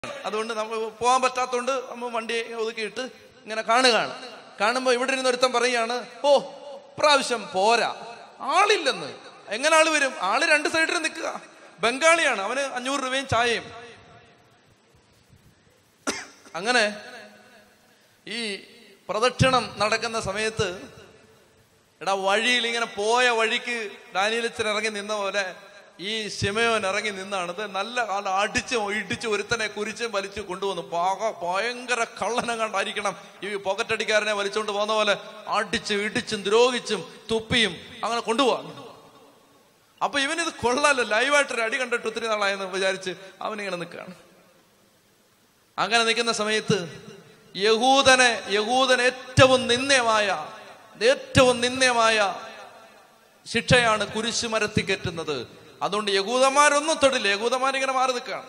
അതുകൊണ്ട് നമ്മൾ പോകാൻ പറ്റാത്തതുകൊണ്ട് നമ്മൾ വണ്ടി ഒതുക്കിയിട്ട് ഇങ്ങനെ കാണുകയാണ് കാണുമ്പോൾ ഇവിടെ ഇരുന്ന് ഒരുത്തൻ പറയുകയാണ് ഓ പ്രാവശ്യം പോരാ ആളില്ലെന്ന് എങ്ങനെ ആള് വരും ആള് രണ്ട് സൈഡിൽ നിൽക്കുക ബംഗാളിയാണ് അവന് അഞ്ഞൂറ് രൂപയും ചായയും അങ്ങനെ ഈ പ്രദക്ഷിണം നടക്കുന്ന സമയത്ത് എടാ വഴിയിൽ ഇങ്ങനെ പോയ വഴിക്ക് ഡാനിയലച്ചൻ ഇറങ്ങി നിന്ന പോലെ ഈ ശിമയോൻ ഇറങ്ങി നിന്നാണ് ഇത് നല്ല കാലം അടിച്ച് ഇടിച്ച് ഒരുത്തനെ കുരിച്ചും വലിച്ചു കൊണ്ടുവന്നു പാക ഭയങ്കര കള്ളനം കണ്ടായിരിക്കണം ഈ പോക്കറ്റടിക്കാരനെ വലിച്ചുകൊണ്ട് പോകുന്ന പോലെ അടിച്ചും ഇടിച്ചും ദ്രോഹിച്ചും തുപ്പിയും അങ്ങനെ കൊണ്ടുപോവാ അപ്പൊ ഇവനിത് കൊള്ളാലോ ലൈവായിട്ടൊരു അടി കണ്ടിട്ട് ഒത്തിരി നാളായെന്ന് വിചാരിച്ച് അവനിങ്ങനെ നിൽക്കുകയാണ് അങ്ങനെ നിൽക്കുന്ന സമയത്ത് യഹൂദനെ യഹൂദൻ ഏറ്റവും നിന്ദ്യമായ ഏറ്റവും നിന്ദ്യമായ ശിക്ഷയാണ് കുരിശു മരത്തി കെറ്റുന്നത് അതുകൊണ്ട് യഹൂദന്മാരൊന്നും തൊടില്ല യഹൂദന്മാരിങ്ങനെ മാറി നിൽക്കുകയാണ്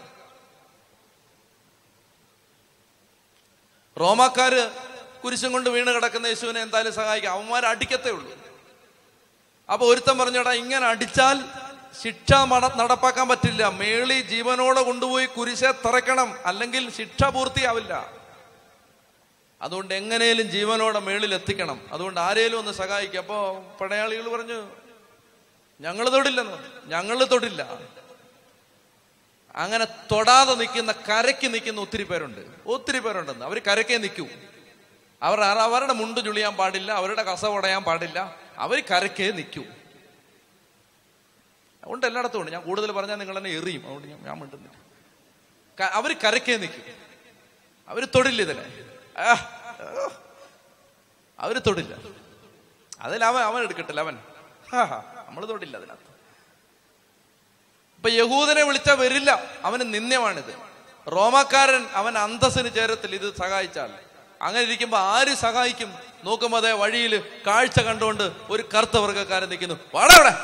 റോമാക്കാര് കുരിശും കൊണ്ട് വീണ് കിടക്കുന്ന യേശുവിനെ എന്തായാലും സഹായിക്കാം അവന്മാർ അടിക്കത്തേ ഉള്ളൂ അപ്പൊ ഒരുത്തൻ പറഞ്ഞോടാ ഇങ്ങനെ അടിച്ചാൽ ശിക്ഷ മട- നടപ്പാക്കാൻ പറ്റില്ല മേളി ജീവനോടെ കൊണ്ടുപോയി കുരിശെ തറയ്ക്കണം അല്ലെങ്കിൽ ശിക്ഷ പൂർത്തിയാവില്ല അതുകൊണ്ട് എങ്ങനെയും ജീവനോടെ മേളിൽ എത്തിക്കണം അതുകൊണ്ട് ആരേലും ഒന്ന് സഹായിക്കും അപ്പോ പടയാളികൾ പറഞ്ഞു ഞങ്ങൾ തൊടില്ലെന്ന് ഞങ്ങൾ തൊടില്ല അങ്ങനെ തൊടാതെ നിൽക്കുന്ന കരയ്ക്ക് നിൽക്കുന്ന ഒത്തിരി പേരുണ്ട് ഒത്തിരി പേരുണ്ടെന്ന് അവർ കരയ്ക്കേ നിൽക്കൂ അവർ അവരുടെ മുണ്ട് ചുളിയാൻ പാടില്ല അവരുടെ കസ ഉടയാൻ പാടില്ല അവർ കരയ്ക്കേ നിൽക്കൂ അതുകൊണ്ട് എല്ലായിടത്തും ഉണ്ട് ഞാൻ കൂടുതൽ പറഞ്ഞാൽ നിങ്ങൾ എന്നെ എറിയും അതുകൊണ്ട് ഞാൻ ഞാൻ മിണ്ടുന്നില്ല ക- അവര് കരയ്ക്കേ നിൽക്കും അവര് തൊടില്ല ഇതിനെ ആ, ആ. അവര് തൊടില്ല അതിൽ അവൻ അവൻ എടുക്കട്ടില്ല അവൻ നമ്മൾ തൊടില്ല അതിനകത്ത് ഇപ്പൊ യഹൂദനെ വിളിച്ചാൽ വരില്ല അവന് നിന്ദ്യമാണിത് റോമാക്കാരൻ അവൻ അന്തസ്സിന് ചേരത്തിൽ ഇത് സഹായിച്ചാൽ അങ്ങനെ ഇരിക്കുമ്പോ ആര് സഹായിക്കും നോക്കുമ്പോ അതേ വഴിയിൽ കാഴ്ച കണ്ടുകൊണ്ട് ഒരു കറുത്ത വർഗ്ഗക്കാരൻ നിൽക്കുന്നു വാടാ അവിടെ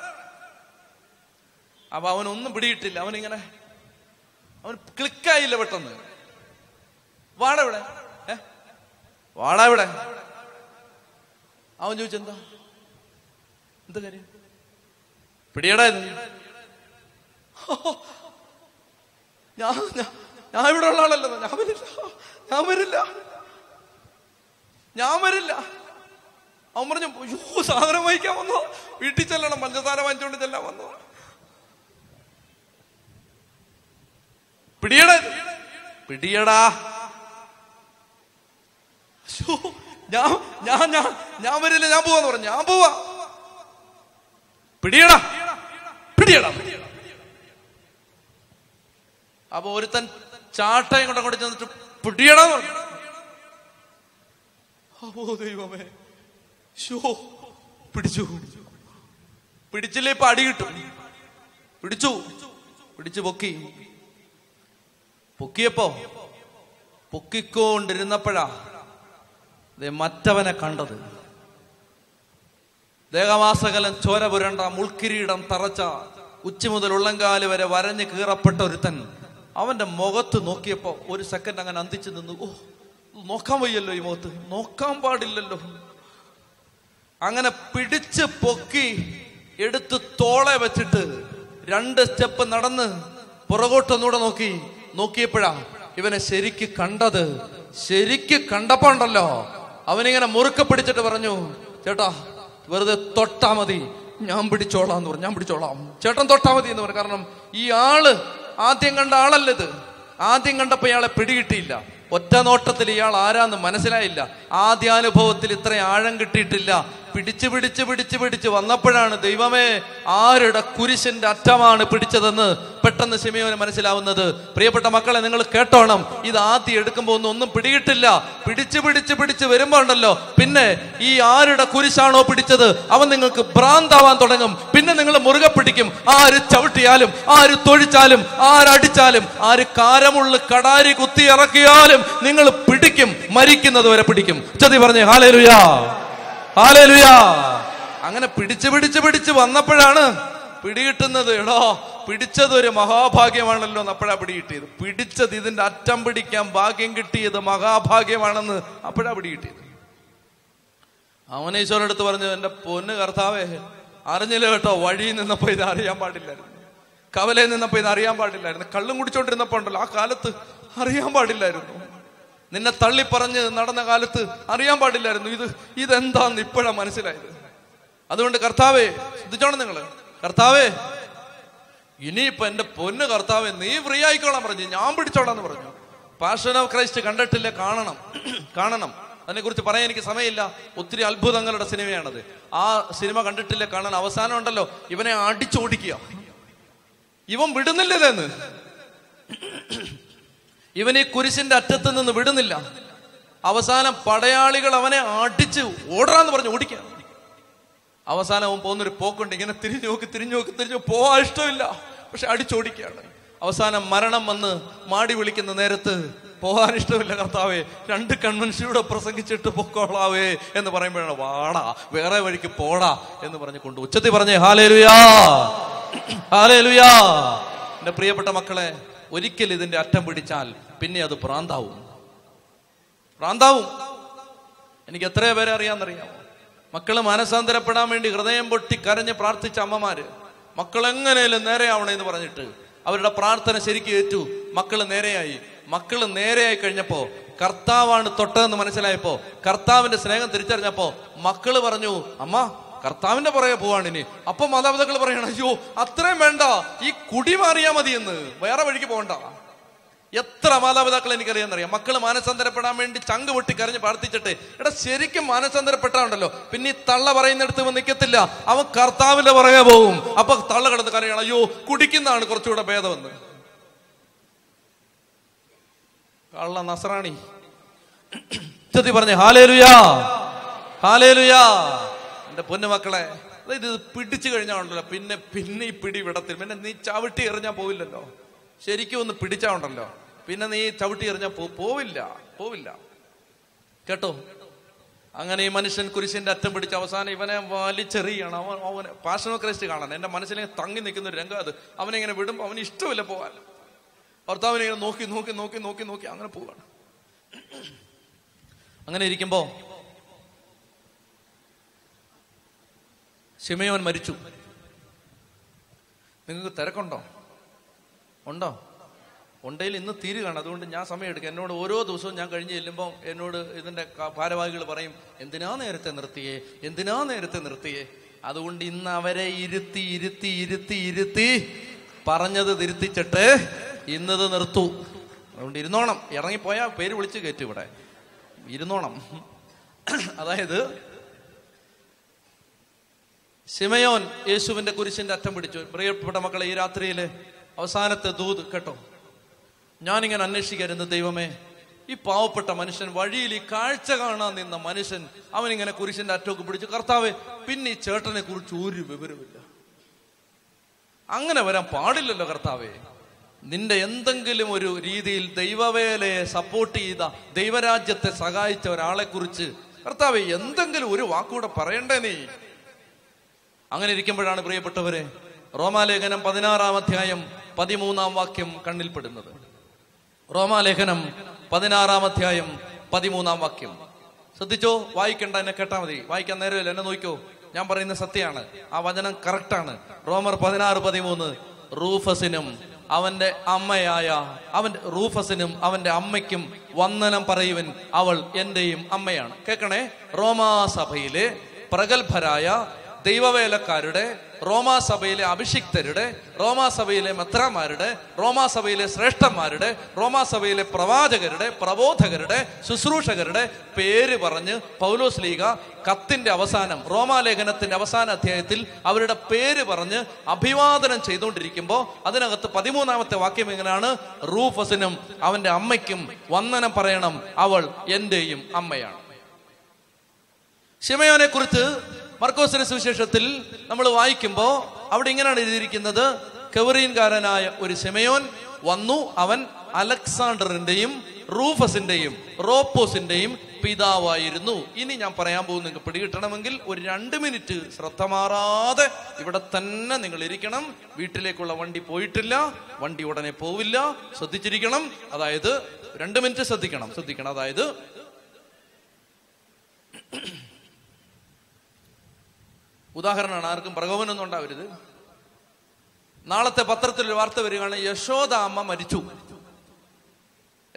അപ്പൊ അവനൊന്നും പിടിയിട്ടില്ല അവനിങ്ങനെ അവൻ ക്ലിക്കായില്ല പെട്ടെന്ന് വാടാ ഇവിടെ ഏ വാടാ ഇവിടെ അവൻ ചോദിച്ചെന്താ എന്ത് കാര്യം പിടിയടാ ഇത് ഞാൻ ഞാൻ- ഞാൻ ഇവിടെ ഉള്ള ആളല്ലോ ഞാൻ വരില്ല ഞാൻ വരില്ല ഞാൻ വരില്ല അവൻ പറഞ്ഞു അയ്യോ സാധനം വഹിക്കാൻ വന്നോ വീട്ടിൽ ചെല്ലണം പഞ്ചസാര വാങ്ങിച്ചോണ്ട് ചെല്ലാൻ വന്നോ പിടിയടാ ഇത്. പിടിയടാ ശ്ശോ, ഞാൻ ഞാൻ ഞാൻ ഞാൻ വരില്ല ഞാൻ പോവാന്ന് പറഞ്ഞു ഞാൻ പോവാ പിടിയടാ പിടിയടാ അപ്പൊ ഒരുത്തൻ ചാട്ടയും കൊണ്ട് അങ്ങോട്ട് ചെന്നിട്ട് പിടിയടാന്ന് പറഞ്ഞു അപ്പോ ദൈവമേ ഷോ പിടിച്ചു പിടിച്ചില്ലേ ഇപ്പൊ അടി കിട്ടും പിടിച്ചു പിടിച്ചു പൊക്കി പൊക്കിയപ്പോ പൊക്കിക്കൊണ്ടിരുന്നപ്പോഴാ ദേ മറ്റവനെ കണ്ടത് ദേഹമാസകലം ചോര പുരണ്ട മുൾക്കിരീടം തറച്ച ഉച്ച മുതൽ ഉള്ളങ്കാല് വരെ വരഞ്ഞ് കീറപ്പെട്ട ഒരുത്തൻ അവന്റെ മുഖത്ത് നോക്കിയപ്പോ ഒരു സെക്കൻഡ് അങ്ങനെ അന്തിച്ചു നിന്നു ഓ നോക്കാൻ വയ്യല്ലോ ഈ മുഖത്ത് നോക്കാൻ പാടില്ലല്ലോ അങ്ങനെ പിടിച്ച് പൊക്കി എടുത്ത് തോളെ വെച്ചിട്ട് രണ്ട് സ്റ്റെപ്പ് നടന്ന് പുറകോട്ടൊന്നുകൂടെ നോക്കി നോക്കിയപ്പോഴാ ഇവനെ ശരിക്ക് കണ്ടത് ശരിക്ക് കണ്ടപ്പോ ഉണ്ടല്ലോ അവനിങ്ങനെ മുറുക്കെ പിടിച്ചിട്ട് പറഞ്ഞു ചേട്ടാ വെറുതെ തൊട്ടാ മതി ഞാൻ പിടിച്ചോളാം എന്ന് പറഞ്ഞു ഞാൻ പിടിച്ചോളാം ചേട്ടൻ തൊട്ടാ മതി എന്ന് പറഞ്ഞു കാരണം ഈ ആള് ആദ്യം കണ്ട ആളല്ല ഇത് ആദ്യം കണ്ടപ്പോ ഇയാളെ പിടികിട്ടിയില്ല ഒറ്റ നോട്ടത്തിൽ ഇയാൾ ആരാന്ന് മനസ്സിലായില്ല ആദ്യാനുഭവത്തിൽ ഇത്ര ആഴം കിട്ടിയിട്ടില്ല പിടിച്ച് പിടിച്ച് പിടിച്ച് പിടിച്ച് വന്നപ്പോഴാണ് ദൈവമേ ആരുടെ കുരിശിന്റെ അറ്റമാണ് പിടിച്ചതെന്ന് പെട്ടെന്ന് ശിമയോന് മനസ്സിലാവുന്നത് പ്രിയപ്പെട്ട മക്കളെ നിങ്ങൾ കേട്ടോണം ഇത് ആദ്യം എടുക്കുമ്പോൾ ഒന്നും ഒന്നും പിടികിട്ടില്ല പിടിച്ച് പിടിച്ച് പിടിച്ച് വരുമ്പോ ഉണ്ടല്ലോ പിന്നെ ഈ ആരുടെ കുരിശാണോ പിടിച്ചത് അവൻ നിങ്ങൾക്ക് ഭ്രാന്താവാൻ തുടങ്ങും പിന്നെ നിങ്ങൾ മുറുകെ പിടിക്കും ആര് ചവിട്ടിയാലും ആര് തൊഴിച്ചാലും ആരടിച്ചാലും ആര് കാരമുള്ള കടാരി കുത്തി ഇറക്കിയാലും നിങ്ങൾ പിടിക്കും മരിക്കുന്നത് വരെ പിടിക്കും ചതി പറഞ്ഞേ ഹാലേലുയാ ഹാലേലുയാ അങ്ങനെ പിടിച്ച് പിടിച്ച് പിടിച്ച് വന്നപ്പോഴാണ് പിടികിട്ടുന്നത് എടോ പിടിച്ചത് ഒരു മഹാഭാഗ്യമാണല്ലോ എന്ന് അപ്പോഴാ പിടികിട്ടിയത് പിടിച്ചത് ഇതിന്റെ അറ്റം പിടിക്കാൻ ഭാഗ്യം കിട്ടിയത് മഹാഭാഗ്യമാണെന്ന് അപ്പോഴാ പിടികിട്ടിയത് അവനീശ്വരൻ അടുത്ത് പറഞ്ഞു എന്റെ പൊന്ന് കർത്താവേ അറിഞ്ഞില്ല കേട്ടോ വഴിയിൽ നിന്നപ്പോ ഇത് അറിയാൻ പാടില്ലായിരുന്നു കവലയിൽ നിന്നപ്പോ ഇത് അറിയാൻ പാടില്ലായിരുന്നു കള്ളും കുടിച്ചോണ്ടിരുന്നപ്പോ ഉണ്ടല്ലോ ആ കാലത്ത് അറിയാൻ പാടില്ലായിരുന്നു നിന്നെ തള്ളിപ്പറഞ്ഞ് നടന്ന കാലത്ത് അറിയാൻ പാടില്ലായിരുന്നു ഇത് ഇതെന്താന്ന് ഇപ്പോഴാ മനസ്സിലായത് അതുകൊണ്ട് കർത്താവേ ശ്രദ്ധിച്ചോണം നിങ്ങള് കർത്താവേ ഇനിയിപ്പൊ എന്റെ പൊന്ന് കർത്താവെ നീ ഫ്രീ ആയിക്കോളാൻ പറഞ്ഞു ഞാൻ പിടിച്ചോളാന്ന് പറഞ്ഞു പാഷൻ ഓഫ് ക്രൈസ്റ്റ് കണ്ടിട്ടില്ല കാണണം കാണണം അതിനെക്കുറിച്ച് പറയാൻ എനിക്ക് സമയമില്ല ഒത്തിരി അത്ഭുതങ്ങളുടെ സിനിമയാണത് ആ സിനിമ കണ്ടിട്ടില്ല കാണാൻ അവസാനം ഉണ്ടല്ലോ ഇവനെ അടിച്ചോടിക്കുക ഇവൻ വിടുന്നില്ല ഇതെന്ന് ഇവൻ ഈ കുരിശിന്റെ അറ്റത്ത് നിന്ന് വിടുന്നില്ല അവസാനം പടയാളികൾ അവനെ അടിച്ച് ഓടാന്ന് പറഞ്ഞു ഓടിക്കുക അവസാനം അവൻ പോകുന്നൊരു പോക്കുണ്ട് ഇങ്ങനെ തിരിഞ്ഞു നോക്കി തിരിഞ്ഞു നോക്കി തിരിഞ്ഞു പോവാൻ ഇഷ്ടമില്ല പക്ഷെ അടിച്ചോടിക്കുകയാണ് അവസാനം മരണം വന്ന് മാടി വിളിക്കുന്ന നേരത്ത് പോകാൻ ഇഷ്ടമില്ല കർത്താവേ രണ്ട് കൺവെൻഷനൂടെ പ്രസംഗിച്ചിട്ട് പൊക്കോളാവേ എന്ന് പറയുമ്പോഴാണ് വാടാ വേറെ വഴിക്ക് പോടാ എന്ന് പറഞ്ഞ് കൊണ്ട് ഉച്ചത്തിൽ പറഞ്ഞേ ഹാലേലുയാ ഹാലേലുയാ എന്റെ പ്രിയപ്പെട്ട മക്കളെ ഒരിക്കൽ ഇതിന്റെ അറ്റം പിടിച്ചാൽ പിന്നെ അത് ഭ്രാന്താവും ഭ്രാന്താവും എനിക്ക് എത്രയോ പേരെ അറിയാമെന്നറിയാമോ മക്കള് മാനസാന്തരപ്പെടാൻ വേണ്ടി ഹൃദയം പൊട്ടി കരഞ്ഞ് പ്രാർത്ഥിച്ച അമ്മമാര് മക്കൾ എങ്ങനെയും നേരെയാവണേ എന്ന് പറഞ്ഞിട്ട് അവരുടെ പ്രാർത്ഥന ശരിക്കും ഏറ്റു മക്കള് നേരെയായി മക്കള് നേരെയായി കഴിഞ്ഞപ്പോ കർത്താവാണ് തൊട്ടതെന്ന് മനസ്സിലായപ്പോ കർത്താവിന്റെ സ്നേഹം തിരിച്ചറിഞ്ഞപ്പോ മക്കള് പറഞ്ഞു അമ്മ കർത്താവിന്റെ പുറകെ പോവാണ് ഇനി അപ്പൊ മാതാപിതാക്കൾ പറയണം അയ്യോ അത്രയും വേണ്ട ഈ കുടി മാറിയാ മതി എന്ന് വേറെ വഴിക്ക് പോകണ്ട എത്ര മാതാപിതാക്കൾ എനിക്കറിയാന്നറിയാം മക്കള് മാനസാന്തരപ്പെടാൻ വേണ്ടി ചങ്ക് പൊട്ടി കരഞ്ഞ് പ്രാർത്ഥിച്ചിട്ട് എടാ ശരിക്കും മാനസാന്തരപ്പെട്ടാണ്ടല്ലോ പിന്നെ ഈ തള്ള പറയുന്നിടത്ത് ഇവൻ നിൽക്കത്തില്ല അവൻ കർത്താവിന്റെ പുറകെ പോകും അപ്പൊ തള്ള കിടന്ന് കരയണം അയ്യോ കുടിക്കുന്നതാണ് കുറച്ചുകൂടെ ഭേദമെന്ന് കള്ള നസറാണി ചെത്തി പറഞ്ഞേ ഹാലേലുയാ ഹാലേലുയാ എന്റെ പൊന്നുമക്കളെ അതായത് ഇത് പിടിച്ചു കഴിഞ്ഞാണ്ടല്ലോ പിന്നെ പിന്നെ ഈ പിടി വിടത്തിൽ പിന്നെ നീ ചവിട്ടി എറിഞ്ഞാൽ പോവില്ലല്ലോ ശരിക്കും ഒന്ന് പിടിച്ചാണ്ടല്ലോ പിന്നെ നീ ചവിട്ടി എറിഞ്ഞാൽ പോ പോവില്ല പോവില്ല കേട്ടോ അങ്ങനെ ഈ മനുഷ്യൻ കുരിശിന്റെ അറ്റം പിടിച്ച് അവസാനം ഇവനെ വലിച്ചെറിയണം അവൻ അവന് പാഷനോ ക്രൈസ്റ്റ് കാണാൻ എന്റെ മനസ്സിലേക്ക് തങ്ങി നിൽക്കുന്ന ഒരു രംഗം അത് അവനെ ഇങ്ങനെ വിടുമ്പോൾ അവന് ഇഷ്ടമില്ല പോവാൻ ഭർത്താവിനെ ഇങ്ങനെ നോക്കി നോക്കി നോക്കി നോക്കി നോക്കി അങ്ങനെ പോവാണ് അങ്ങനെ ഇരിക്കുമ്പോ ശിമയോൻ മരിച്ചു നിങ്ങൾക്ക് തിരക്കുണ്ടോ ഉണ്ടോ ഉണ്ടെങ്കിൽ ഇന്ന് തീരുകയാണ് അതുകൊണ്ട് ഞാൻ സമയം എടുക്കാം എന്നോട് ഓരോ ദിവസവും ഞാൻ കഴിഞ്ഞ് ചെല്ലുമ്പോൾ എന്നോട് ഇതിന്റെ ക- ഭാരവാഹികൾ പറയും എന്തിനാ നേരത്തെ നിർത്തിയേ എന്തിനാ നേരത്തെ നിർത്തിയേ അതുകൊണ്ട് ഇന്ന് അവരെ ഇരുത്തി ഇരുത്തി ഇരുത്തി ഇരുത്തി പറഞ്ഞത് തിരുത്തിച്ചിട്ട് ഇന്നത് നിർത്തു അതുകൊണ്ട് ഇരുന്നോണം ഇറങ്ങിപ്പോയാ പേര് വിളിച്ച് കയറ്റും ഇവിടെ ഇരുന്നോണം അതായത് ശിമയോൻ യേശുവിന്റെ കുരിശിന്റെ അറ്റം പിടിച്ചു പ്രിയപ്പെട്ട മക്കളെ ഈ രാത്രിയിലെ അവസാനത്തെ ദൂത് കേട്ടോ ഞാനിങ്ങനെ അന്വേഷിക്കായിരുന്നു ദൈവമേ ഈ പാവപ്പെട്ട മനുഷ്യൻ വഴിയിൽ ഈ കാഴ്ച കാണാൻ നിന്ന മനുഷ്യൻ അവനിങ്ങനെ കുരിശിന്റെ അറ്റമൊക്കെ പിടിച്ചു കർത്താവെ പിന്നെ ഈ ചേട്ടനെ കുറിച്ച് ഒരു വിവരമില്ല അങ്ങനെ വരാൻ പാടില്ലല്ലോ കർത്താവേ നിന്റെ എന്തെങ്കിലും ഒരു രീതിയിൽ ദൈവവേലയെ സപ്പോർട്ട് ചെയ്ത ദൈവരാജ്യത്തെ സഹായിച്ച ഒരാളെ കുറിച്ച് കർത്താവെ എന്തെങ്കിലും ഒരു വാക്കുകൂടെ പറയണ്ടേ നീ അങ്ങനെ ഇരിക്കുമ്പോഴാണ് പ്രിയപ്പെട്ടവരെ റോമാലേഖനം പതിനാറാം അധ്യായം പതിമൂന്നാം വാക്യം കണ്ണിൽപ്പെടുന്നത് റോമാലേഖനം പതിനാറാം അധ്യായം പതിമൂന്നാം വാക്യം ശ്രദ്ധിച്ചോ വായിക്കണ്ട എന്നെ കേട്ടാ മതി വായിക്കാൻ നേരമില്ല എന്നെ നോക്കിക്കോ ഞാൻ പറയുന്ന സത്യമാണ് ആ വചനം കറക്റ്റാണ് റോമർ പതിനാറ് പതിമൂന്ന് റൂഫസിനും അവന്റെ അമ്മയായ അവന്റെ റൂഫസിനും അവന്റെ അമ്മയ്ക്കും വന്ദനം പറയുവൻ അവൾ എന്റെയും അമ്മയാണ് കേൾക്കണേ റോമാസഭയിലെ പ്രഗത്ഭരായ ദൈവവേലക്കാരുടെ റോമാസഭയിലെ അഭിഷിക്തരുടെ റോമാസഭയിലെ മെത്രാമാരുടെ റോമാസഭയിലെ ശ്രേഷ്ഠന്മാരുടെ റോമാസഭയിലെ പ്രവാചകരുടെ പ്രബോധകരുടെ ശുശ്രൂഷകരുടെ പേര് പറഞ്ഞ് പൗലോസ് ലീഗ കത്തിന്റെ അവസാനം റോമാലേഖനത്തിന്റെ അവസാന അധ്യായത്തിൽ അവരുടെ പേര് പറഞ്ഞ് അഭിവാദനം ചെയ്തുകൊണ്ടിരിക്കുമ്പോൾ അതിനകത്ത് പതിമൂന്നാമത്തെ വാക്യം എങ്ങനെയാണ് റൂഫസിനും അവന്റെ അമ്മയ്ക്കും വന്ദനം പറയണം അവൾ എന്റെയും അമ്മയാണ് ഷിമയോനെ കുറിച്ച് മർക്കോസിന്റെ സുവിശേഷത്തിൽ നമ്മൾ വായിക്കുമ്പോൾ അവിടെ ഇങ്ങനെയാണ് എഴുതിയിരിക്കുന്നത് കെവറീൻകാരനായ ഒരു ഷിമയോൻ വന്നു അവൻ അലക്സാണ്ടറിന്റെയും റൂഫസിന്റെയും റോപ്പോസിന്റെയും പിതാവായിരുന്നു ഇനി ഞാൻ പറയാൻ പോകുന്ന നിങ്ങൾക്ക് പിടികിട്ടണമെങ്കിൽ ഒരു രണ്ട് മിനിറ്റ് ശ്രദ്ധ മാറാതെ ഇവിടെ തന്നെ നിങ്ങൾ ഇരിക്കണം വീട്ടിലേക്കുള്ള വണ്ടി പോയിട്ടില്ല വണ്ടി ഉടനെ പോവില്ല ശ്രദ്ധിച്ചിരിക്കണം അതായത് രണ്ട് മിനിറ്റ് ശ്രദ്ധിക്കണം ശ്രദ്ധിക്കണം അതായത് ഉദാഹരണമാണ് ആർക്കും പ്രകോപനമൊന്നും ഉണ്ടാവരുത് നാളത്തെ പത്രത്തിൽ ഒരു വാർത്ത വരികയാണ് യശോദ അമ്മ മരിച്ചു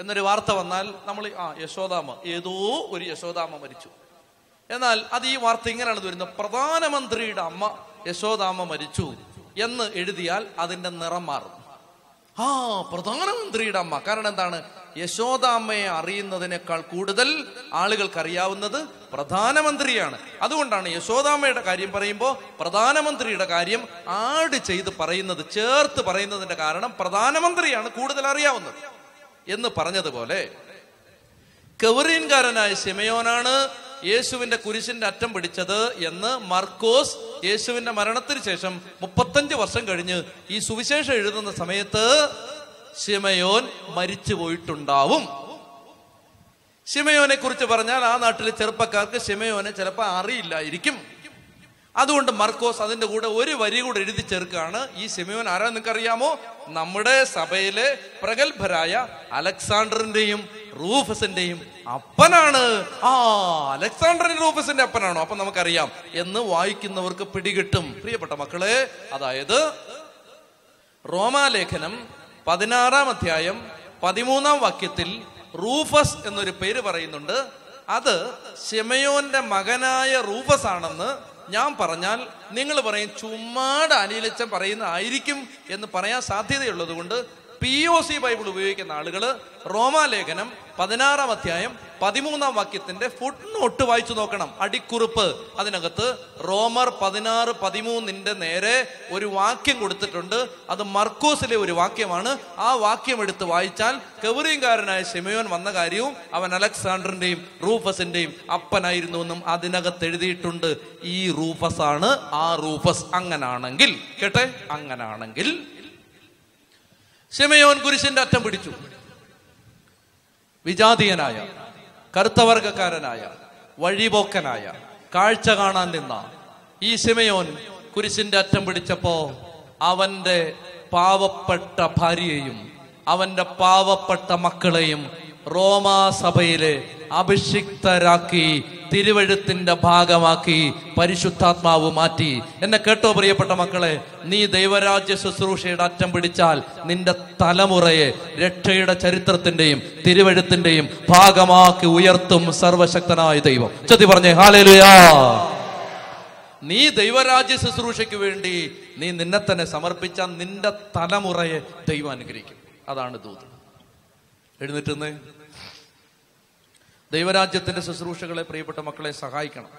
എന്നൊരു വാർത്ത വന്നാൽ നമ്മൾ ആ യശോദാമ ഏതോ ഒരു യശോദാമ മരിച്ചു എന്നാൽ അത് ഈ വാർത്ത ഇങ്ങനെയാണ് വരുന്നത് പ്രധാനമന്ത്രിയുടെ അമ്മ യശോദാമ മരിച്ചു എന്ന് എഴുതിയാൽ അതിന്റെ നിറം മാറും ആ പ്രധാനമന്ത്രിയുടെ അമ്മ കാരണം എന്താണ് യശോദാമ്മയെ അറിയുന്നതിനേക്കാൾ കൂടുതൽ ആളുകൾക്ക് അറിയാവുന്നത് പ്രധാനമന്ത്രിയാണ് അതുകൊണ്ടാണ് യശോദാമ്മയുടെ കാര്യം പറയുമ്പോൾ പ്രധാനമന്ത്രിയുടെ കാര്യം ആഡ് ചെയ്ത് പറയുന്നത് ചേർത്ത് പറയുന്നതിന്റെ കാരണം പ്രധാനമന്ത്രിയാണ് കൂടുതൽ അറിയാവുന്നത് എന്ന് പറഞ്ഞതുപോലെ കെവറീൻകാരനായ ശിമയോനാണ് യേശുവിന്റെ കുരിശിന്റെ അറ്റം പിടിച്ചത് എന്ന് മർക്കോസ് യേശുവിന്റെ മരണത്തിന് ശേഷം മുപ്പത്തഞ്ച് വർഷം കഴിഞ്ഞ് ഈ സുവിശേഷം എഴുതുന്ന സമയത്ത് ശിമയോൻ മരിച്ചു പോയിട്ടുണ്ടാവും ശിമയോനെ കുറിച്ച് പറഞ്ഞാൽ ആ നാട്ടിലെ ചെറുപ്പക്കാർക്ക് ശിമയോനെ ചിലപ്പോൾ അറിയില്ലായിരിക്കും അതുകൊണ്ട് മർക്കോസ് അതിന്റെ കൂടെ ഒരു വരി കൂടെ എഴുതി ചേർക്കാണ് ഈ ശിമയോൻ ആരാ നിങ്ങൾക്ക് അറിയാമോ നമ്മുടെ സഭയിലെ പ്രഗത്ഭരായ അലക്സാണ്ടറിന്റെയും റൂഫസിന്റെയും അപ്പനാണ് ആ അലക്സാണ്ടറിൻ റൂഫസിന്റെ അപ്പനാണോ അപ്പൊ നമുക്കറിയാം എന്ന് വായിക്കുന്നവർക്ക് പിടികിട്ടും പ്രിയപ്പെട്ട മക്കളെ അതായത് റോമാലേഖനം പതിനാറാം അധ്യായം പതിമൂന്നാം വാക്യത്തിൽ റൂഫസ് എന്നൊരു പേര് പറയുന്നുണ്ട് അത് ഷെമയോന്റെ മകനായ റൂഫസ് ആണെന്ന് ഞാൻ പറഞ്ഞാൽ നിങ്ങൾ പറയും ചുമ്മാട് അനിലച്ചൻ പറയുന്ന ആയിരിക്കും എന്ന് പറയാൻ സാധ്യതയുള്ളത് കൊണ്ട് പി ഒ സി ബൈബിൾ ഉപയോഗിക്കുന്ന ആളുകൾ റോമാലേഖനം പതിനാറാം അധ്യായം പതിമൂന്നാം വാക്യത്തിന്റെ ഫുഡ് നോട്ട് വായിച്ചു നോക്കണം അടിക്കുറിപ്പ് അതിനകത്ത് റോമർ പതിനാറ് പതിമൂന്നിന്റെ നേരെ ഒരു വാക്യം കൊടുത്തിട്ടുണ്ട് അത് മർക്കോസിലെ ഒരു വാക്യമാണ് ആ വാക്യം എടുത്ത് വായിച്ചാൽ കെവറിയങ്കാരനായ ഷെമയോൻ വന്ന കാര്യവും അവൻ അലക്സാണ്ടറിന്റെയും റൂഫസിന്റെയും അപ്പനായിരുന്നു എന്നും അതിനകത്ത് എഴുതിയിട്ടുണ്ട് ഈ റൂഫസ് ആണ് ആ റൂഫസ് അങ്ങനാണെങ്കിൽ കേട്ടെ അങ്ങനാണെങ്കിൽ ഷെമയോൻ കുരിശിന്റെ അറ്റം പിടിച്ചു വിജാതീയനായ കറുത്തവർഗക്കാരനായ വഴിപോക്കനായ കാഴ്ച കാണാൻ നിന്ന ഈ ശിമയോൻ കുരിശിന്റെ അറ്റം പിടിച്ചപ്പോ അവന്റെ പാവപ്പെട്ട ഭാര്യയെയും അവന്റെ പാവപ്പെട്ട മക്കളെയും റോമാ സഭയിലെ അഭിഷിക്തരാക്കി തിരുവഴുത്തിന്റെ ഭാഗമാക്കി പരിശുദ്ധാത്മാവ് മാറ്റി എന്നെ കേട്ടോ പ്രിയപ്പെട്ട മക്കളെ നീ ദൈവരാജ്യ ശുശ്രൂഷയുടെ അറ്റം പിടിച്ചാൽ നിന്റെ തലമുറയെ രക്ഷയുടെ ചരിത്രത്തിന്റെയും തിരുവഴുത്തിന്റെയും ഭാഗമാക്കി ഉയർത്തും സർവശക്തനായ ദൈവം ചതി പറഞ്ഞേ ഹാലേലുയാ നീ ദൈവരാജ്യ ശുശ്രൂഷയ്ക്ക് വേണ്ടി നീ നിന്നെ തന്നെ സമർപ്പിച്ച നിന്റെ തലമുറയെ ദൈവം അനുഗ്രഹിക്കും അതാണ് ദൂത് എഴുന്നേറ്റുന്നേ ദൈവരാജ്യത്തിന്റെ ശുശ്രൂഷകളെ പ്രിയപ്പെട്ട മക്കളെ സഹായിക്കണം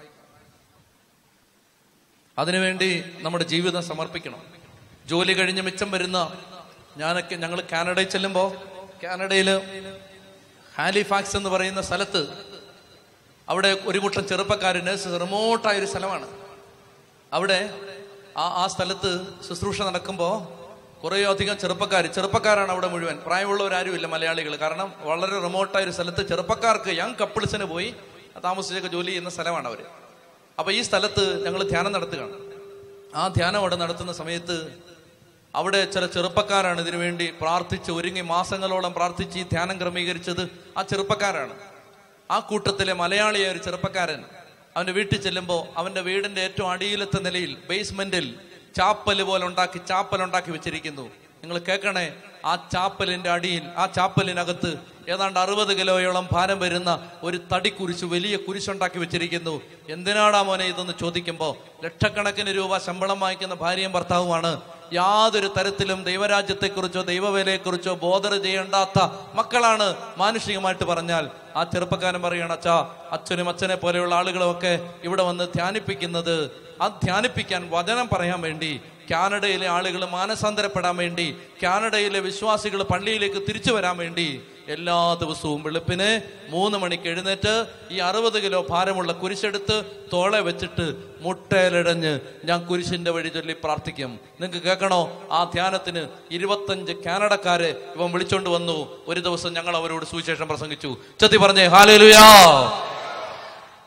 അതിനുവേണ്ടി നമ്മുടെ ജീവിതം സമർപ്പിക്കണം ജോലി കഴിഞ്ഞ് മിച്ചം വരുന്ന ഞാനൊക്കെ ഞങ്ങൾ കാനഡയിൽ ചെല്ലുമ്പോൾ കാനഡയില് ഹാലിഫാക്സ് എന്ന് പറയുന്ന സ്ഥലത്ത് അവിടെ ഒരു കൂട്ടം ചെറുപ്പക്കാരന് റിമോട്ടായ ഒരു സ്ഥലമാണ് അവിടെ ആ ആ സ്ഥലത്ത് ശുശ്രൂഷ നടക്കുമ്പോൾ കുറേ അധികം ചെറുപ്പക്കാർ ചെറുപ്പക്കാരാണ് അവിടെ മുഴുവൻ പ്രായമുള്ളവരാരും ഇല്ല മലയാളികൾ കാരണം വളരെ റിമോട്ടായ ഒരു സ്ഥലത്ത് ചെറുപ്പക്കാർക്ക് യങ് കപ്പിൾസിന് പോയി താമസിച്ചൊക്കെ ജോലി ചെയ്യുന്ന സ്ഥലമാണ് അവർ അപ്പൊ ഈ സ്ഥലത്ത് ഞങ്ങൾ ധ്യാനം നടത്തുകയാണ് ആ ധ്യാനം അവിടെ നടത്തുന്ന സമയത്ത് അവിടെ ചില ചെറുപ്പക്കാരാണ് ഇതിനു വേണ്ടി പ്രാർത്ഥിച്ച് ഒരുങ്ങി മാസങ്ങളോളം പ്രാർത്ഥിച്ച് ഈ ധ്യാനം ക്രമീകരിച്ചത് ആ ചെറുപ്പക്കാരാണ് ആ കൂട്ടത്തിലെ മലയാളിയായ ഒരു ചെറുപ്പക്കാരൻ അവന്റെ വീട്ടിൽ ചെല്ലുമ്പോൾ അവന്റെ വീടിന്റെ ഏറ്റവും അടിയിലത്തെ നിലയിൽ ബേസ്മെന്റിൽ ചാപ്പല് പോലെ ഉണ്ടാക്കി ചാപ്പൽ ഉണ്ടാക്കി വെച്ചിരിക്കുന്നു നിങ്ങൾ കേൾക്കണേ ആ ചാപ്പലിന്റെ അടിയിൽ ആ ചാപ്പലിനകത്ത് ഏതാണ്ട് അറുപത് കിലോയോളം ഭാരം വരുന്ന ഒരു തടി കുരിശ് വലിയ കുരിശുണ്ടാക്കി വെച്ചിരിക്കുന്നു എന്തിനാടാ മോനെ ഇതെന്ന് ചോദിക്കുമ്പോൾ ലക്ഷക്കണക്കിന് രൂപ ശമ്പളം വാങ്ങിക്കുന്ന ഭാര്യയും ഭർത്താവുമാണ് യാതൊരു തരത്തിലും ദൈവരാജ്യത്തെക്കുറിച്ചോ ദൈവവേലയെക്കുറിച്ചോ ബോധന ചെയ്യേണ്ടാത്ത മക്കളാണ് മാനുഷികമായിട്ട് പറഞ്ഞാൽ ആ ചെറുപ്പക്കാരൻ പറയണം അച്ഛാ അച്ഛനും അച്ഛനെ പോലെയുള്ള ആളുകളും ഒക്കെ ഇവിടെ വന്ന് ധ്യാനിപ്പിക്കുന്നത് ആ ധ്യാനിപ്പിക്കാൻ വചനം പറയാൻ വേണ്ടി കാനഡയിലെ ആളുകൾ മാനസാന്തരപ്പെടാൻ വേണ്ടി കാനഡയിലെ വിശ്വാസികൾ പള്ളിയിലേക്ക് തിരിച്ചു വരാൻ വേണ്ടി എല്ലാ ദിവസവും വെളുപ്പിന് മൂന്ന് മണിക്ക് എഴുന്നേറ്റ് ഈ അറുപത് കിലോ ഭാരമുള്ള കുരിശെടുത്ത് തോളെ വെച്ചിട്ട് മുട്ടയിലിടഞ്ഞ് ഞാൻ കുരിശിന്റെ വഴി ചൊല്ലി പ്രാർത്ഥിക്കും നിങ്ങൾക്ക് കേൾക്കണോ ആ ധ്യാനത്തിന് ഇരുപത്തഞ്ച് കാനഡക്കാരെ ഇവൻ വിളിച്ചോണ്ട് വന്നു ഒരു ദിവസം ഞങ്ങൾ അവരോട് സുവിശേഷം പ്രസംഗിച്ചു ചത്തി പറഞ്ഞേ ഹാലേലുയാ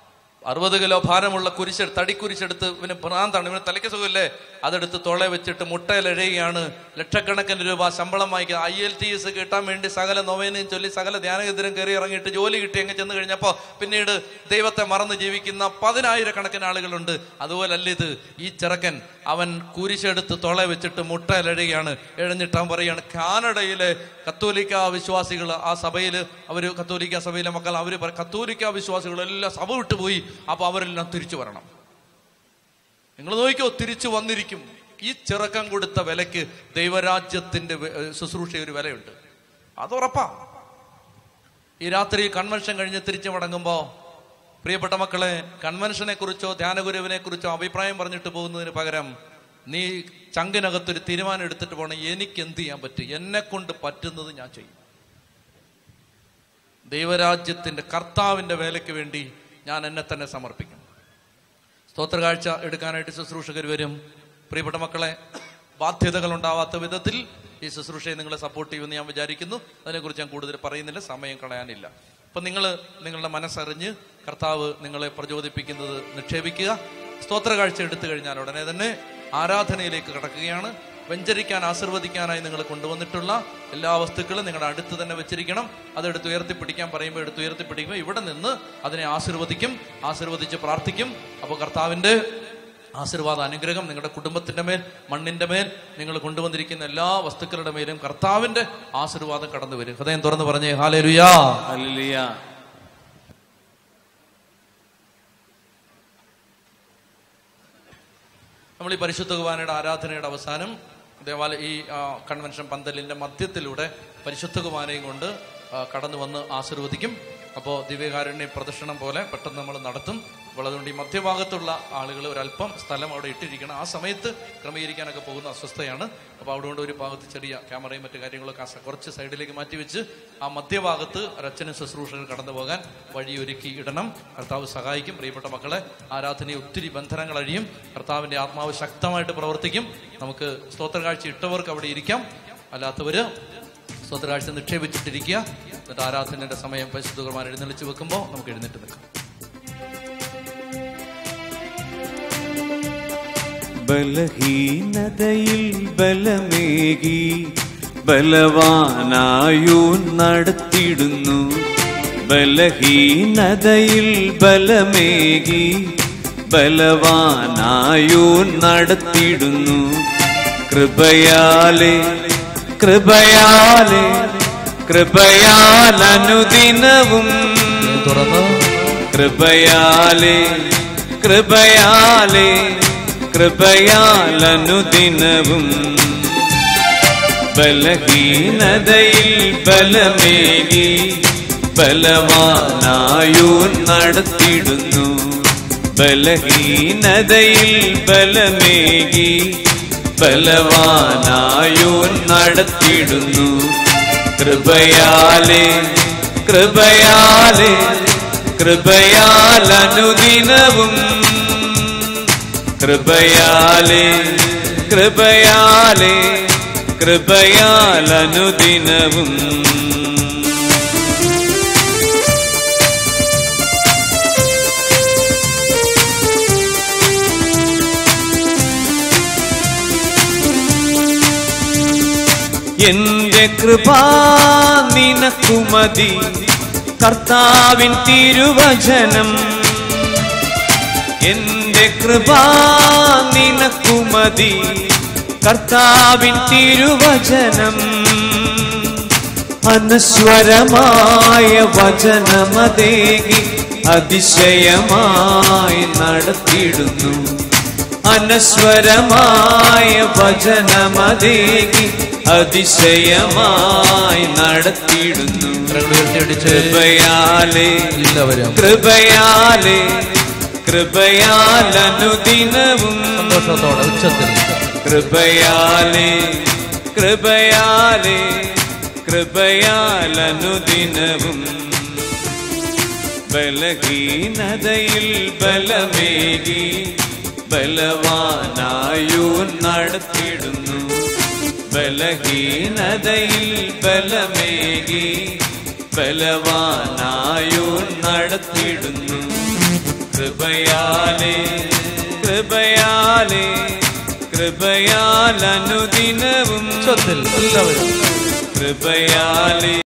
അറുപത് കിലോ ഭാരമുള്ള കുരിശ് തടിക്കുരിശെടുത്ത് ഇവന് ഭ്രാന്താണ് ഇവന് തലയ്ക്ക് സുഖമില്ലേ അതെടുത്ത് തൊള വെച്ചിട്ട് മുട്ടയിലെഴുകയാണ് ലക്ഷക്കണക്കിന് രൂപ ശമ്പളം വാങ്ങിക്കുക ഐ എൽ ടി എസ് കിട്ടാൻ വേണ്ടി സകല നൊവേനയും ചൊല്ലി സകല ധ്യാനകേന്ദ്രം കയറി ഇറങ്ങിയിട്ട് ജോലി കിട്ടി അങ്ങ് ചെന്ന് കഴിഞ്ഞപ്പോൾ പിന്നീട് ദൈവത്തെ മറന്ന് ജീവിക്കുന്ന പതിനായിരക്കണക്കിന് ആളുകളുണ്ട് അതുപോലല്ല ഇത് ഈ ചെറുക്കൻ അവൻ കുരിശെടുത്ത് തൊള വെച്ചിട്ട് മുട്ടയിലെഴുകയാണ് എഴഞ്ഞിട്ട് അവൻ പറയാണ് കാനഡയിലെ കത്തോലിക്ക വിശ്വാസികൾ ആ സഭയിൽ അവർ കത്തോലിക്ക സഭയിലെ മക്കൾ അവർ കത്തോലിക്ക വിശ്വാസികളെല്ലാം സഭ വിട്ടുപോയി അപ്പൊ അവരെല്ലാം തിരിച്ചു വരണം നിങ്ങൾ നോക്കിക്കോ തിരിച്ചു വന്നിരിക്കും ഈ ചെറുക്കം കൊടുത്ത വിലക്ക് ദൈവരാജ്യത്തിന്റെ വെ- ഏഹ് ശുശ്രൂഷ ഒരു വിലയുണ്ട് അത് ഉറപ്പാ ഈ രാത്രി കൺവെൻഷൻ കഴിഞ്ഞ് തിരിച്ചു മടങ്ങുമ്പോ പ്രിയപ്പെട്ട മക്കളെ കൺവെൻഷനെ കുറിച്ചോ ധ്യാനഗുരുവിനെ കുറിച്ചോ അഭിപ്രായം പറഞ്ഞിട്ട് പോകുന്നതിന് പകരം നീ ചങ്കിനകത്തൊരു തീരുമാനം എടുത്തിട്ട് പോകണം എനിക്ക് എന്ത് ചെയ്യാൻ പറ്റും എന്നെ കൊണ്ട് പറ്റുന്നത് ഞാൻ ചെയ്യും ദൈവരാജ്യത്തിന്റെ കർത്താവിന്റെ വേലയ്ക്ക് വേണ്ടി ഞാൻ എന്നെ തന്നെ സമർപ്പിക്കും സ്തോത്ര കാഴ്ച എടുക്കാനായിട്ട് ശുശ്രൂഷകർ വരും പ്രിയപ്പെട്ട മക്കളെ ബാധ്യതകൾ ഉണ്ടാവാത്ത വിധത്തിൽ ഈ ശുശ്രൂഷയെ നിങ്ങളെ സപ്പോർട്ട് ചെയ്യുമെന്ന് ഞാൻ വിചാരിക്കുന്നു അതിനെക്കുറിച്ച് ഞാൻ കൂടുതൽ പറയുന്നില്ല സമയം കളയാനില്ല അപ്പൊ നിങ്ങൾ നിങ്ങളുടെ മനസ്സറിഞ്ഞ് കർത്താവ് നിങ്ങളെ പ്രചോദിപ്പിക്കുന്നത് നിക്ഷേപിക്കുക സ്തോത്ര കാഴ്ച എടുത്തു കഴിഞ്ഞാൽ ഉടനെ തന്നെ ആരാധനയിലേക്ക് കടക്കുകയാണ് വെഞ്ചരിക്കാൻ ആശീർവദിക്കാനായി നിങ്ങൾ കൊണ്ടുവന്നിട്ടുള്ള എല്ലാ വസ്തുക്കളും നിങ്ങളുടെ അടുത്ത് തന്നെ വെച്ചിരിക്കണം അതെടുത്ത് ഉയർത്തിപ്പിടിക്കാൻ പറയുമ്പോൾ എടുത്ത് ഉയർത്തിപ്പിടിക്കുമ്പോൾ ഇവിടെ നിന്ന് അതിനെ ആശീർവദിക്കും ആശീർവദിച്ച് പ്രാർത്ഥിക്കും അപ്പോൾ കർത്താവിന്റെ ആശീർവാദ അനുഗ്രഹം നിങ്ങളുടെ കുടുംബത്തിന്റെ മേൽ മണ്ണിന്റെ മേൽ നിങ്ങൾ കൊണ്ടുവന്നിരിക്കുന്ന എല്ലാ വസ്തുക്കളുടെ മേലും കർത്താവിന്റെ ആശീർവാദം കടന്നു വരും ഹൃദയം തുറന്ന് പറഞ്ഞേ ഹാലേ ലുയാ ഹല്ലേലൂയ നമ്മൾ ഈ പരിശുദ്ധ കുർബാനയുടെ ആരാധനയുടെ അവസാനം ദേവാലയ ഈ ആ, കൺവെൻഷൻ പന്തലിന്റെ മധ്യത്തിലൂടെ പരിശുദ്ധ കുർബാനയും കൊണ്ട് ആ, കടന്നു വന്ന് ആശീർവദിക്കും അപ്പോൾ ദിവ്യകാരുണ്യ പ്രദർശനം പോലെ പെട്ടെന്ന് നമ്മൾ നടത്തും അപ്പോൾ അതുകൊണ്ട് ഈ മധ്യഭാഗത്തുള്ള ആളുകൾ ഒരല്പം സ്ഥലം അവിടെ ഇട്ടിരിക്കണം ആ സമയത്ത് ക്രമീകരിക്കാനൊക്കെ പോകുന്ന അസ്വസ്ഥയാണ് അപ്പോൾ അവിടെ കൊണ്ട് ഒരു ഭാഗത്ത് ചെറിയ ക്യാമറയും മറ്റു കാര്യങ്ങളൊക്കെ ആ സ- കുറച്ച് സൈഡിലേക്ക് മാറ്റി വെച്ച് ആ മധ്യഭാഗത്ത് ഒരച്ഛനും ശുശ്രൂഷകർ കടന്നു പോകാൻ വഴിയൊരുക്കി ഇടണം കർത്താവ് സഹായിക്കും പ്രിയപ്പെട്ട മക്കളെ ആരാധനയെ ഒത്തിരി ബന്ധനങ്ങൾ അഴിയും കർത്താവിന്റെ ആത്മാവ് ശക്തമായിട്ട് പ്രവർത്തിക്കും നമുക്ക് സ്തോത്ര കാഴ്ച ഇട്ടവർക്ക് അവിടെ ഇരിക്കാം അല്ലാത്തവര് സ്തോത്ര കാഴ്ച നിക്ഷേപിച്ചിട്ടിരിക്കുക എന്നിട്ട് ആരാധനയുടെ സമയം പരിശുദ്ധ കുർബാന എഴുന്നള്ളിച്ച് വെക്കുമ്പോൾ നമുക്ക് എഴുന്നേറ്റ് നിൽക്കാം ബലഹീനതയിൽ ബലമേകി ബലവാനായു നടത്തിടുന്നു ബലഹീനതയിൽ ബലമേകി ബലവാനായു നടത്തിടുന്നു കൃപയാലെ കൃപയാലെ കൃപയാൽ അനുദിനവും തുറന്ന് കൃപയാലെ കൃപയാലെ കൃപയാൽ അനുദിനവും ബലഹീനതയിൽ ബലമേകി ബലവാനായു നടത്തിടുന്നു ബലഹീനതയിൽ ബലമേകി ബലവാനായു നടത്തിടുന്നു കൃപയാലെ കൃപയാലെ കൃപയാൽ അനുദിനവും കൃപയാലെ കൃപയാലെ കൃപയാൽ അനുദിനവും എന്റെ കൃപ നിനക്കുമതി കർത്താവിൻ തിരുവചനം എന്റെ കൃപ നിനക്കുമതി കർത്താവിൻ തിരുവചനം അനശ്വരമായ വചനമതേകി അതിശയമായി നടത്തിയിടുന്നു അനശ്വരമായ വചനമതേകി അതിശയമായി നടത്തിയിടുന്നു കരങ്ങൾ ഉയർത്തിയടിച്ച് കൃപയാലേ എല്ലാവരും കൃപയാലേ കൃപയാൽ അനുദിനവും സന്തോഷത്തോടെ ഉച്ചത്തിൽ കൃപയാലേ കൃപയാലേ കൃപയാൽ അനുദിനവും ബലഹീനതയിൽ ബലമേകി ബലവാനായു നടത്തിടുന്നു ബലഹീനതയിൽ ബലമേകി ബലവാനായു നടത്തിടുന്നു കൃപയാലേ കൃപയാലേ കൃപയാൽ അനുദിനവും ഉച്ചത്തിൽ എല്ലാവരും കൃപയാലേ